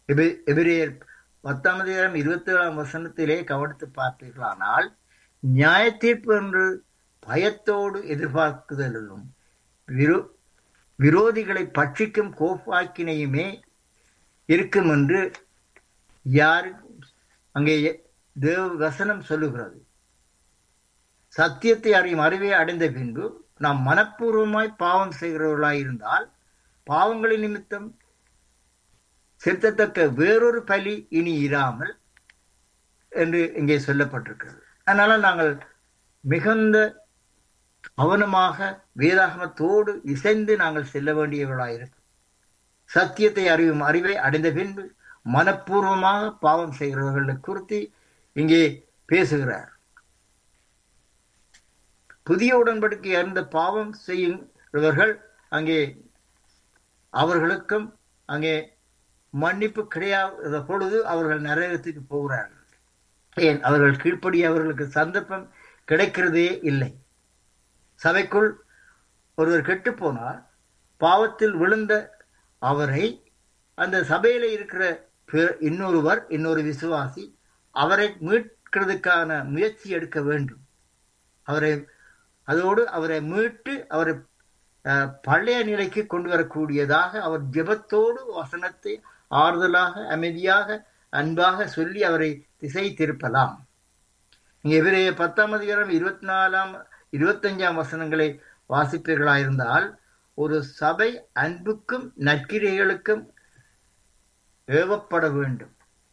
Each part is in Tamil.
எபி- எபிரேயர் பத்தாம் அதிகாரம் இருபத்தி ஏழாம் வசனத்திலே கவனித்து பார்த்தீர்களானால் நியாய தீர்ப்பு என்று பயத்தோடு எதிர்பார்க்குதலும் விரோ விரோதிகளை பட்சிக்கும் கோப்பாக்கினையுமே இருக்கும் என்று யார் அங்கே தேவ வசனம் சொல்லுகிறது சத்தியத்தை அறியும் அறிவை அடைந்த பின்பு நாம் மனப்பூர்வமாய் பாவம் செய்கிறவர்களாய் இருந்தால் பாவங்களின் நிமித்தம் செலுத்தத்தக்க வேறொரு பலி இனி இராமல் என்று இங்கே சொல்லப்பட்டிருக்கிறது அதனால நாங்கள் மிகுந்த கவனமாக வேதாகமத்தோடு இசைந்து நாங்கள் செல்ல வேண்டியவர்களாயிருக்கும் சத்தியத்தை அறிவும் அறிவை அடைந்த பின்பு மனப்பூர்வமாக பாவம் செய்கிறவர்களை குறித்து இங்கே பேசுகிறார் புதிய உடன்படிக்கை அறிந்த பாவம் செய்கிறவர்கள் அங்கே அவர்களுக்கும் அங்கே மன்னிப்பு கிடையாத பொழுது அவர்கள் நரகத்துக்கு போகிறார்கள் ஏன் அவர்கள் கீழ்ப்படி அவர்களுக்கு சந்தர்ப்பம் கிடைக்கிறதே இல்லை சபைக்குள் ஒருவர் கெட்டு போனால் பாவத்தில் விழுந்த அவரை அந்த சபையில இருக்கிற பிற- இன்னொருவர் இன்னொரு விசுவாசி அவரை மீட்கிறதுக்கான முயற்சி எடுக்க வேண்டும் அவரை அதோடு அவரை மீட்டு அவரை அஹ், பழைய நிலைக்கு கொண்டு வரக்கூடியதாக அவர் ஜெபத்தோடு வசனத்தை ஆறுதலாக அமைதியாக அன்பாக சொல்லி அவரை திசை திருப்பலாம் இங்கே எபிரேய பத்தாம் அதிகாரம் இருபத்தி நாலாம் இருபத்தஞ்சாம் வசனங்களை வாசிப்பீர்களாயிருந்தால் ஒரு சபை அன்புக்கும் நற்கிரைகளுக்கும் ஏவப்பட வேண்டும்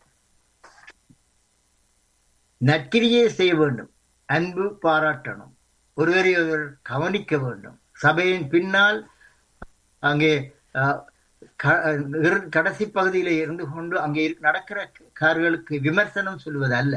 நற்கிரியை செய்ய வேண்டும் அன்பு பாராட்டணும் ஒருவரை ஒருவர் கவனிக்க வேண்டும் சபையின் பின்னால் அங்கே அஹ், க- இரு- கடைசி பகுதியில இருந்து கொண்டு அங்கே இரு- நடக்கிற கார்களுக்கு விமர்சனம் சொல்வது அல்ல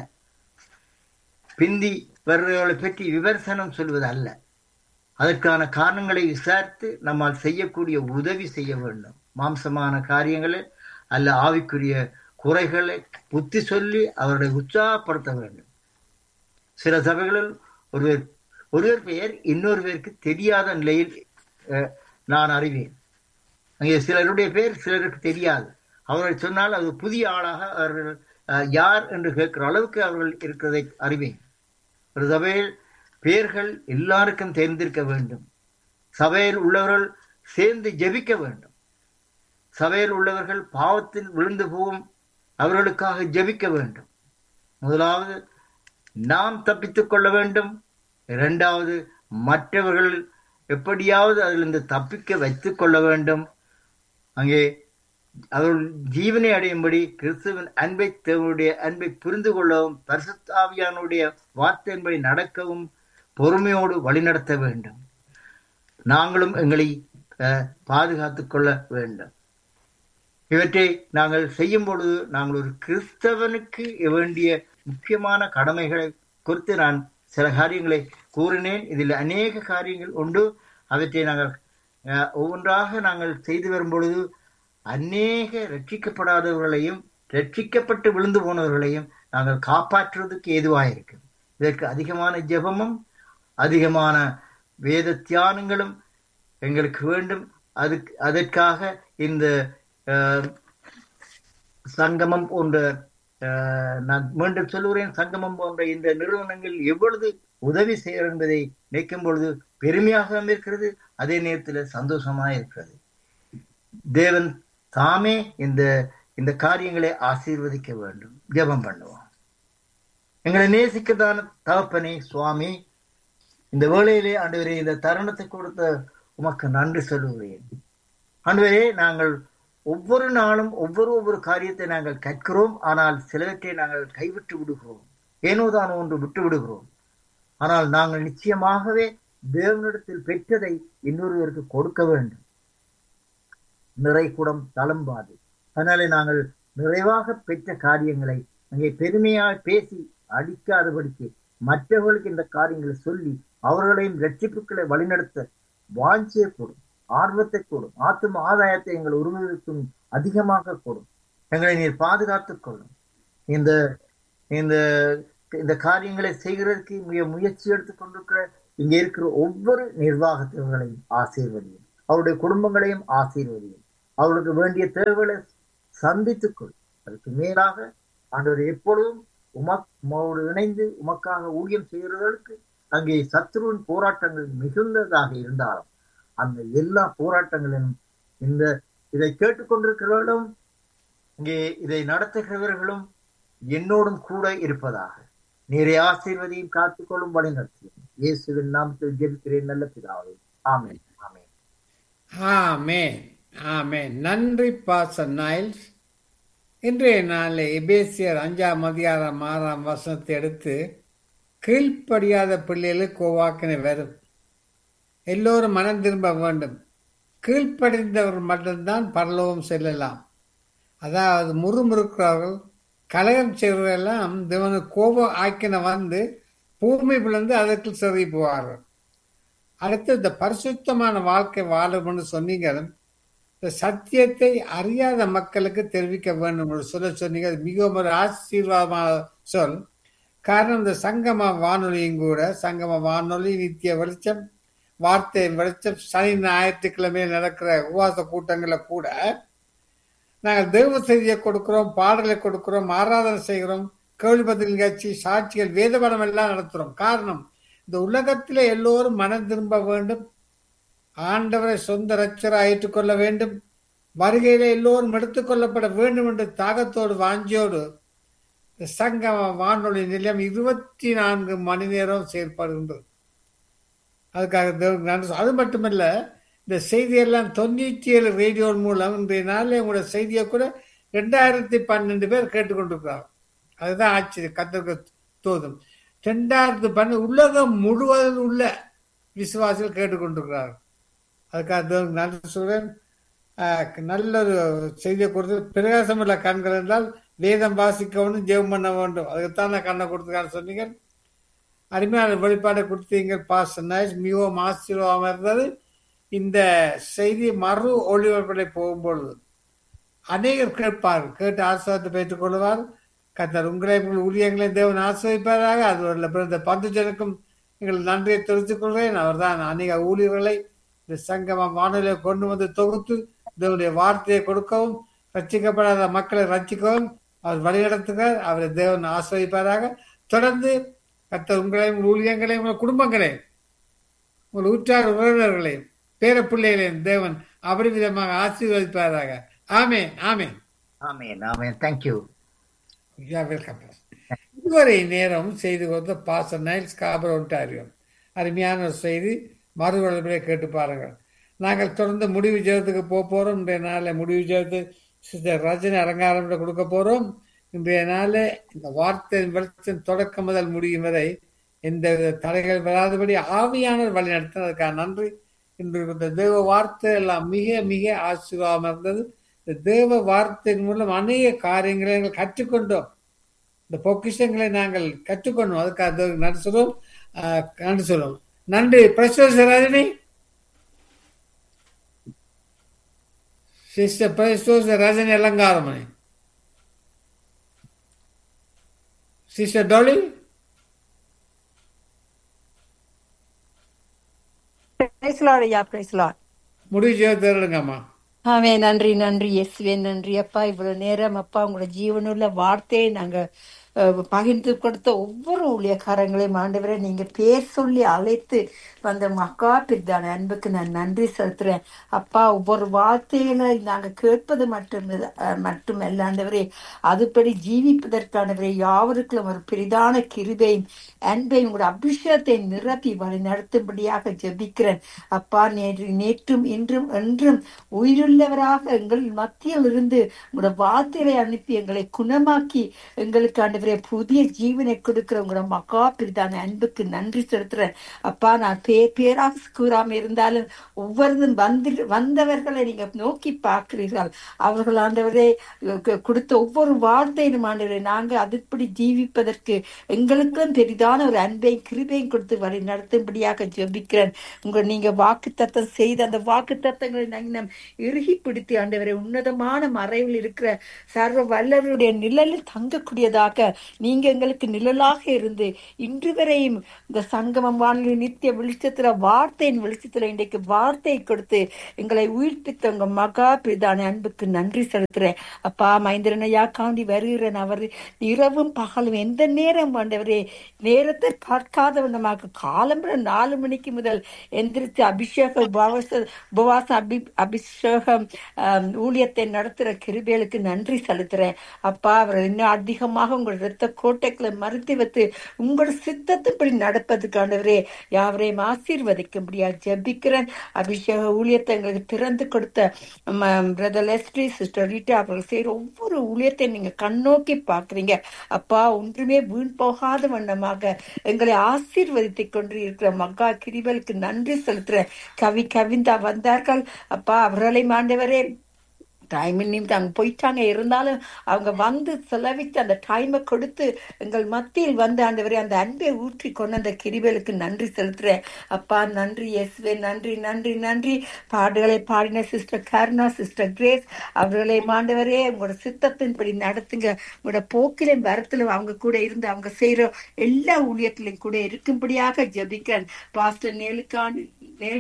பிந்தி வர்றவர்களை பற்றி விமர்சனம் சொல்வது அல்ல அதற்கான காரணங்களை விசாரித்து நம்மால் செய்யக்கூடிய உதவி செய்ய வேண்டும் மாம்சமான காரியங்களை அல்ல ஆவிக்குரிய குறைகளை புத்தி சொல்லி அவர்களை உற்சாகப்படுத்த வேண்டும் சில சபைகளில் ஒருவர் ஒருவர் பெயர் இன்னொரு பேருக்கு தெரியாத நிலையில் அஹ், நான் அறிவேன் அங்கே சிலருடைய பெயர் சிலருக்கு தெரியாது அவர்கள் சொன்னால் அது புதிய ஆளாக அவர்கள் அஹ், யார் என்று கேட்கிற அளவுக்கு அவர்கள் இருக்கிறதை அறிவேன் ஒரு சபையில் பெயர்கள் எல்லாருக்கும் தெரிந்திருக்க வேண்டும் சபையில் உள்ளவர்கள் சேர்ந்து ஜெபிக்க வேண்டும் சபையில் உள்ளவர்கள் பாவத்தில் விழுந்து போகும் அவர்களுக்காக ஜெபிக்க வேண்டும் முதலாவது நாம் தப்பித்துக் கொள்ள வேண்டும் இரண்டாவது மற்றவர்கள் எப்படியாவது அதிலிருந்து தப்பிக்க வைத்துக் கொள்ள வேண்டும் அங்கே அவர்கள் ஜீவனை அடையும்படி கிறிஸ்துவின் அன்பை தேவனுடைய அன்பை புரிந்து கொள்ளவும் பரிசுத்தாவியானுடைய வார்த்தையின்படி நடக்கவும் பொறுமையோடு வழிநடத்த வேண்டும் நாங்களும் எங்களை அஹ், பாதுகாத்துக் கொள்ள வேண்டும் இவற்றை நாங்கள் செய்யும் பொழுது நாங்கள் ஒரு கிறிஸ்தவனுக்கு வேண்டிய முக்கியமான கடமைகளை குறித்து நான் சில காரியங்களை கூறினேன் இதில் அநேக காரியங்கள் உண்டு அவற்றை நாங்கள் அஹ், ஒவ்வொன்றாக நாங்கள் செய்து வரும் பொழுது அநேக ரட்சிக்கப்படாதவர்களையும் ரட்சிக்கப்பட்டு விழுந்து போனவர்களையும் நாங்கள் காப்பாற்றுவதற்கு ஏதுவாக இருக்கும் இதற்கு அதிகமான ஜெபமும் அதிகமான வேத தியானங்களும் எங்களுக்கு வேண்டும் அதுக்கு அதற்காக இந்த அஹ், சங்கமம் போன்ற அஹ், நான் மீண்டும் சொல்லுகிறேன் சங்கமம் போன்ற இந்த நிறுவனங்கள் எவ்வளவு உதவி செய்யும் என்பதை நினைக்கும் பொழுது பெருமையாகவும் இருக்கிறது அதே நேரத்தில் சந்தோஷமாக இருக்கிறது தேவன் தாமே இந்த இந்த காரியங்களை ஆசீர்வதிக்க வேண்டும் ஜெபம் பண்ணுவோம் எங்களை நேசிக்கதான தகப்பனே சுவாமி இந்த வேளையிலே ஆண்டவரே இந்த தருணத்தை கொடுத்த உமக்கு நன்றி சொல்லுகிறேன் ஆண்டவரே நாங்கள் ஒவ்வொரு நாளும் ஒவ்வொரு ஒவ்வொரு காரியத்தை நாங்கள் கற்கிறோம் ஆனால் சிலவற்றை நாங்கள் கைவிட்டு விடுகிறோம் ஏனோதான் ஒன்று விட்டு விடுகிறோம் ஆனால் நாங்கள் நிச்சயமாகவே தேவனிடத்தில் பெற்றதை இன்னொருவருக்கு கொடுக்க வேண்டும் நிறை குடம் தளம்பாது அதனாலே நாங்கள் நிறைவாக பெற்ற காரியங்களை அங்கே பெருமையாக பேசி அடிக்காதபடிக்கு மற்றவர்களுக்கு இந்த காரியங்களை சொல்லி அவர்களையும் ரட்சிப்புகளை வழிநடத்த வாஞ்சியை கூடும் ஆர்வத்தை கூடும் ஆத்தும ஆதாயத்தை எங்கள் உருவத்திற்கும் அதிகமாக கூடும் எங்களை நீர் பாதுகாத்துக் கொள்ளும் இந்த இந்த இந்த காரியங்களை செய்கிறதற்கு மிக முயற்சி எடுத்துக் கொண்டிருக்கிற இங்க இருக்கிற ஒவ்வொரு நிர்வாகத்தவர்களையும் ஆசீர்வதியும் அவருடைய குடும்பங்களையும் ஆசீர்வதியும் அவர்களுக்கு வேண்டிய தேவைகளை சந்தித்துக் கொள் அதுக்கு மேலாக ஆண்டவர் எப்பொழுதும் உமக் உமோடு இணைந்து உமக்காக ஊழியம் செய்கிறவர்களுக்கு அங்கே சத்ருவின் போராட்டங்கள் மிகுந்ததாக இருந்தாலும் அந்த எல்லா போராட்டங்களிலும் இந்த இதை கேட்டுக்கொண்டிருக்கிறவர்களும் இங்கே இதை நடத்துகிறவர்களும் என்னோடும் கூட இருப்பதாக நீரை ஆசீர்வதியும் காத்துக்கொள்ளும் வழி நடத்தியும் இயேசுவின் நாமத்தில் ஜெபிக்கிறேன் நல்ல பிதாவே ஆமென் ஆமென் ஆமென் ஆமென் நன்றி பாச நைல்ஸ் இன்றைய நாளில் எபேசியர் அஞ்சாம் அதிகாரம் ஆறாம் வசனத்தை எடுத்து கீழ்ப்படியாத பிள்ளைகளுக்கு கோவாக்கின வரும் எல்லோரும் மனம் திரும்ப வேண்டும் கீழ்ப்படிந்தவர் மட்டும்தான் பரலோகம் செல்லலாம் அதாவது முறுமுறுக்கிறவர்கள் கலகம் செய்வதெல்லாம் தேவனு கோபம் ஆக்கின வந்து பூமி பிளந்து அதற்கு சிறி போவார்கள் அடுத்து இந்த பரிசுத்தமான வாழ்க்கை வாழும்னு சொன்னீங்க இந்த சத்தியத்தை அறியாத மக்களுக்கு தெரிவிக்க வேண்டும் என்று சொல்ல சொன்னீங்க அது மிகவும் ஒரு ஆசீர்வாதமான சொல் காரணம் இந்த சங்கம வானொலியும் கூட சங்கம வானொலி நித்திய வெளிச்சம் வார்த்தை வெளிச்சம் சனி ஞாயிற்றுக்கிழமையில் நடக்கிற உபவாச கூட்டங்களில் கூட நாங்கள் தெய்வ செய்தியை கொடுக்கிறோம் பாடலை கொடுக்கிறோம் ஆராதனை செய்கிறோம் கேள்விப்பதில் நிகழ்ச்சி சாட்சிகள் வேதபடம் எல்லாம் நடத்துறோம் காரணம் இந்த உலகத்திலே எல்லோரும் மனம் திரும்ப வேண்டும் ஆண்டவரை சொந்த ரச்சராக ஏற்றுக்கொள்ள வேண்டும் வருகையில எல்லோரும் எடுத்துக்கொள்ளப்பட வேண்டும் என்ற தாகத்தோடு வாஞ்சியோடு இந்த சங்கம வானொலி நிலையம் இருபத்தி நான்கு மணி நேரம் செயல்படுகின்றது அதுக்காக தேவனுக்கு நன்றி சொல்~ அது மட்டுமல்ல இந்த செய்தியெல்லாம் தொண்ணூற்றி ஏழு ரேடியோ மூலம் இன்றைய நாளில் உங்களோட செய்தியை கூட ரெண்டாயிரத்தி பன்னெண்டு பேர் கேட்டுக்கொண்டிருக்கிறார் அதுதான் ஆச்சரியம் கத்திற்கு தோதும் ரெண்டாயிரத்தி பன்னெண்டு உலகம் முழுவதும் உள்ள விசுவாசிகள் கேட்டுக்கொண்டிருக்கிறார் அதுக்காக தேவனுக்கு நன்றி சொல்றேன் ஆஹ் நல்ல ஒரு செய்தியை கொடுத்து பிரகாசம் உள்ள கண்கள் என்றால் வேதம் வாசிக்கவும் ஜெபம் பண்ண வேண்டும் அதுக்குத்தான் நான் கண்ணை கொடுத்துக்கான்னு சொன்னீங்க அருமையான வெளிப்பாடை கொடுத்தீங்க பாஸ் நைஸ் மிகவும் ஆசீர்வாதமாக இருந்தது இந்த செய்தி மறு ஒளிபரப்பில் போகும்பொழுது அநேகர் கேட்பார்கள் கேட்டு ஆசிரியத்தை பெற்றுக் கொள்வார் கத்தர் உங்களை உங்கள் ஊழியங்களை தேவன் ஆசிரியப்பாராக அது உள்ள பிறந்த பந்துஜனுக்கும் எங்கள் நன்றியை தெரிவித்துக் கொள்கிறேன் அவர்தான் அநேக ஊழியர்களை இந்த சங்கம வானொலியை கொண்டு வந்து தொகுத்து தேவனுடைய வார்த்தையை கொடுக்கவும் ரட்சிக்கப்படாத மக்களை ரட்சிக்கவும் அவர் வழிநடத்துகிறார் அவரை தேவன் ஆசிரியப்பாராக தொடர்ந்து கத்தர் உங்களையும் உங்கள் ஊழியங்களையும் உங்கள் குடும்பங்களையும் உங்கள் உற்றார் உறவினர்களையும் பேர பிள்ளைகளையும் தேவன் அபரிவிதமாக ஆசீர்வதிப்பாராக ஆமே ஆமே ஆமென் ஆமென் தேங்க்யூ வெல்கம் இதுவரை நேரம் செய்து கொடுத்த பாச நைல்ஸ் காபர் ஒன்டாரியோ அருமையான ஒரு செய்தி மறுவளவிலே கேட்டு பாருங்கள் நாங்கள் தொடர்ந்து முடிவு ஜெயத்துக்கு போக போறோம் இன்றைய நாளில் முடிவு ஜெயத்து சிஸ்டர் ரஜினி அலங்காரம் கொடுக்க போறோம் இன்றைய நாளில் இந்த வார்த்தை வெளிச்சம் தொடக்கம் முதல் முடியும் வரை எந்த தடைகள் வராதபடி ஆவியானவர் வழி நடத்தினதுக்காக நன்றி இன்று இந்த தேவ வார்த்தை எல்லாம் மிக மிக ஆசீர்வாதமாக இருந்தது இந்த தேவ வார்த்தையின் மூலம் அநேக காரியங்களை நாங்கள் கற்றுக்கொண்டோம் இந்த பொக்கிஷங்களை நாங்கள் கற்றுக்கொண்டோம் அதுக்காக தேவனுக்கு நன்றி சொல்லுவோம் ஆஹ் நன்றி சொல்லுவோம் நன்றி பிரசோச ரஜினி சிஸ்டர் பிரசோச Rajini Alangaramani sister Dolly praise Lord ஐயா பிரைஸ் லார்ட் முடிவு செய்ய தேடுங்கம்மா ஆமே நன்றி நன்றி இயேசுவே நன்றி அப்பா இவ்வளவு நேரம் அப்பா உங்களோட ஜீவனுள்ள வார்த்தையை நாங்க அஹ், பகிர்ந்து கொடுத்த ஒவ்வொரு ஊழியக்காரங்களையும் ஆண்டவரை நீங்க பேர் சொல்லி அழைத்து வந்த மக்கா பிரிதான அன்புக்கு நான் நன்றி செலுத்துறேன் அப்பா ஒவ்வொரு வார்த்தைகளை நாங்க கேட்பது மட்டும் மட்டுமல்ல ஆண்டவரே அதுபடி ஜீவிப்பதற்கானவரை யாவருக்கும் ஒரு பெரிதான கிருபையும் அன்பையும் உங்களோட அபிஷேகத்தை நிரப்பி வழி நடத்தும்படியாக ஜெபிக்கிறேன் அப்பா நேற்று நேற்றும் இன்றும் என்றும் உயிருள்ளவராக எங்கள் மத்தியில் இருந்து உங்களோட வார்த்தைகளை அனுப்பி எங்களை குணமாக்கி எங்களுக்கு ஆண்டவரே புதிய ஜீவனை கொடுக்கிற உங்களோட மக்கா பிரிதான அன்புக்கு நன்றி செலுத்துறேன் அப்பா நான் பேர் பேராக கூறாம இருந்தாலும் ஒவ்வொருதும் வந்து வந்தவர்களை நீங்க நோக்கி பார்க்கிறீர்கள் அவர்கள் ஆண்டவரே கு- கொடுத்த ஒவ்வொரு வார்த்தையிலும் ஆண்டவரே நாங்க அதுபடி ஜீவிப்பதற்கு எங்களுக்கும் பெரிதான ஒரு அன்பையும் கிருபையும் கொடுத்து வழி நடத்தும்படியாக ஜெபிக்கிறேன் உங்க நீங்க வாக்கு தத்தம் செய்த அந்த வாக்கு தத்தங்களை நாங்கள் இறுகி பிடித்து ஆண்டவரை உன்னதமான மறைவில் இருக்கிற சர்வ வல்லவருடைய நிழலில் தங்கக்கூடியதாக நீங்க எங்களுக்கு நிழலாக இருந்து இன்று வரையும் இந்த சங்கமம் வானொலி நித்திய வெளிச்சத்துல வார்த்தையின் வெளிச்சத்துல இன்றைக்கு வார்த்தையை கொடுத்து எங்களை உயிர்ப்பித்த உங்க மகா பிதான அன்புக்கு நன்றி செலுத்துறேன் அப்பா மைந்திரனையா காண்டி வருகிறேன் அவர் இரவும் பகலும் எந்த நேரம் ஆண்டவரே நேரத்தை பார்க்காத வண்ணமாக காலம்பர நாலு மணிக்கு முதல் எந்திரித்து அபிஷேக உபவாச உபவாச அபி அபிஷேகம் ஆம், ஊழியத்தை நடத்துற கிருபேலுக்கு நன்றி செலுத்துறேன் அப்பா அவர் இன்னும் அதிகமாக உங்கள் இரத்த கோட்டைகளை மறுத்து வைத்து உங்களோட சித்தத்தின்படி நடப்பதுக்காண்டவரே யாவரையும் ஆசீர்வதிக்கும்படியா ஜெபிக்கிறேன் அபிஷேக ஊழியத்தை எங்களுக்கு திறந்து கொடுத்த பிரதர் லெஸ்ட்ரி சிஸ்டர் ரீட்டா அவர்கள் செய்யற ஒவ்வொரு ஊழியத்தையும் நீங்க கண்ணோக்கி பார்க்கறீங்க அப்பா ஒன்றுமே வீண் போகாத வண்ணமாக எங்களை ஆசீர்வதித்துக் கொண்டு இருக்கிற மக்கா கிரிவலுக்கு நன்றி செலுத்துறேன் கவி கவிந்தா வந்தார்கள் அப்பா அவர்களை மாண்டவரே டைம் நிமிடம் அங்க போயிட்டாங்க இருந்தாலும் அவங்க வந்து செலவிட்டு அந்த டைமை கொடுத்து எங்கள் மத்தியில் வந்து ஆண்டவரே அந்த அன்பை ஊற்றி கொண்டு அந்த கிரிவலுக்கு நன்றி செலுத்துறேன் அப்பா நன்றி எஸ்வே நன்றி நன்றி நன்றி பாடுகளை பாடின சிஸ்டர் கருணா சிஸ்டர் கிரேஸ் அவர்களை மாண்டவரே உங்களோட சித்தத்தின்படி நடத்துங்க உங்களோட போக்கிலும் வரத்திலும் அவங்க கூட இருந்து அவங்க செய்யற எல்லா ஊழியத்திலும் கூட இருக்கும்படியாக ஜெபிக்கிறேன் பாஸ்டர் நேலுக்கான் நே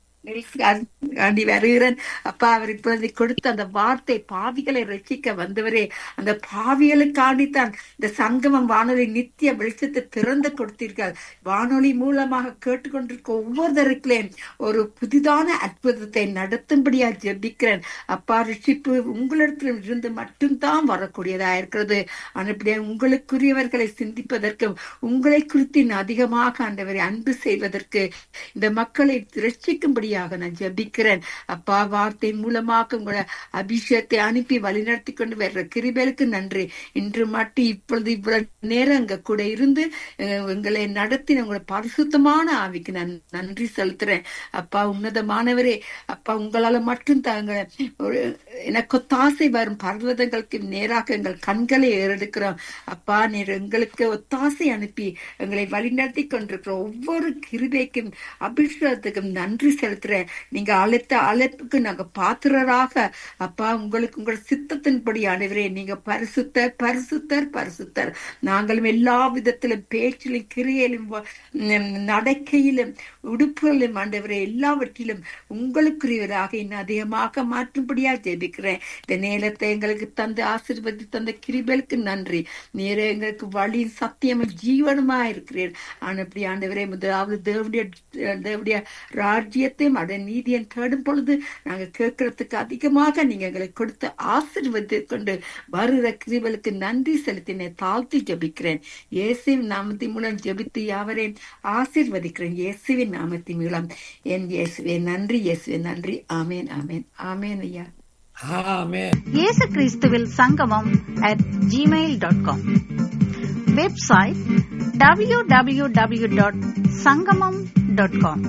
ஆண்டி வருகிறேன் அப்பா அவர் இப்பொழுது கொடுத்த அந்த வார்த்தை பாவிகளை ரட்சிக்க வந்தவரே அந்த பாவிகளுக்காண்டித்தான் இந்த சங்கமம் வானொலி நித்திய வெளிச்சத்தை திறந்து கொடுத்தீர்கள் வானொலி மூலமாக கேட்டுக்கொண்டிருக்க ஒவ்வொருத்தருக்குள்ளேயும் ஒரு புதிதான அற்புதத்தை நடத்தும்படியா ஜெபிக்கிறேன் அப்பா ரிஷிப்பு உங்களிடத்தில் இருந்து மட்டும்தான் வரக்கூடியதா இருக்கிறது அப்படியே உங்களுக்குரியவர்களை சிந்திப்பதற்கும் உங்களை குறித்து இன்னும் அதிகமாக ஆண்டவரை அன்பு செய்வதற்கு இந்த மக்களை ரட்சிக்கும்படியாக நான் ஜெபிக்கிறேன் அப்பா வார்த்தை மூலமாக உங்களை அபிஷேகத்தை அனுப்பி வழிநடத்தி கொண்டு வர்ற கிருபேலுக்கு நன்றி இன்று மட்டும் இப்பொழுது இவ்வளவு நேரம் அங்க கூட இருந்து அஹ், எங்களை நடத்தி உங்களை பரிசுத்தமான ஆவிக்கு நான் நன்றி செலுத்துறேன் அப்பா உன்னதமானவரே அப்பா உங்களால மட்டும் தாங்க ஒரு எனக்கு ஒத்தாசை வரும் பர்வதங்களுக்கு நேராக எங்கள் கண்களை ஏறெடுக்கிறோம் அப்பா நீர் எங்களுக்கு ஒத்தாசை அனுப்பி எங்களை வழிநடத்தி கொண்டிருக்கிற ஒவ்வொரு கிருபைக்கும் அபிஷேகத்துக்கும் நன்றி செலுத்துறேன் நீங்க அழைத்த அழைப்புக்கு நாங்க பாத்திரராக அப்பா உங்களுக்கு உங்கள் சித்தத்தின்படி ஆண்டவரே நீங்க பரிசுத்தர் பரிசுத்தர் பரிசுத்தர் நாங்களும் எல்லா விதத்திலும் பேச்சிலும் கிரியையிலும் வ- ம், நடக்கையிலும் உடுப்புகளிலும் ஆண்டவரே எல்லாவற்றிலும் உங்களுக்குரியவராக இன்னும் அதிகமாக மாற்றும்படியா ஜெபிக்கிறேன் இந்த நேரத்தை எங்களுக்கு தந்து ஆசீர்வதி தந்த கிருபலுக்கு நன்றி நீரே எங்களுக்கு வழியும் சத்தியமும் ஜீவனுமா இருக்கிறீர் ஆனப்படி ஆண்டவரே முதலாவது தேவனுடைய தேவனுடைய ராஜ்யத்தையும் அட நீதியன் தேடும் பொழுது நாங்க கேட்கறதுக்கு அதிகமாக நீங்க எங்களுக்கு கொடுத்த ஆசீர்வதி கொண்டு வருகிற கிருபலுக்கு நன்றி செலுத்தினே தாழ்த்தி ஜெபிக்கிறேன் இயேசுவின் நாமத்தின் மூலம் ஜெபித்து யாவரையும் ஆசீர்வதிக்கிறேன் இயேசுவின் நாமத்தின் மூலம் என் இயேசுவே நன்றி இயேசுவே நன்றி ஆமேன் ஆமேன் ஆமேன் ஐயா ஆமென் இயேசு கிறிஸ்துவில் Sangamam at Gmail dot com website W W W dot Sangamam dot com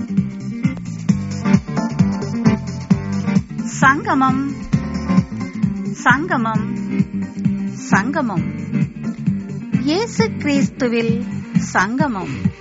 Sangamam Sangamam சங்கமம் இயேசு கிறிஸ்துவில் சங்கமம்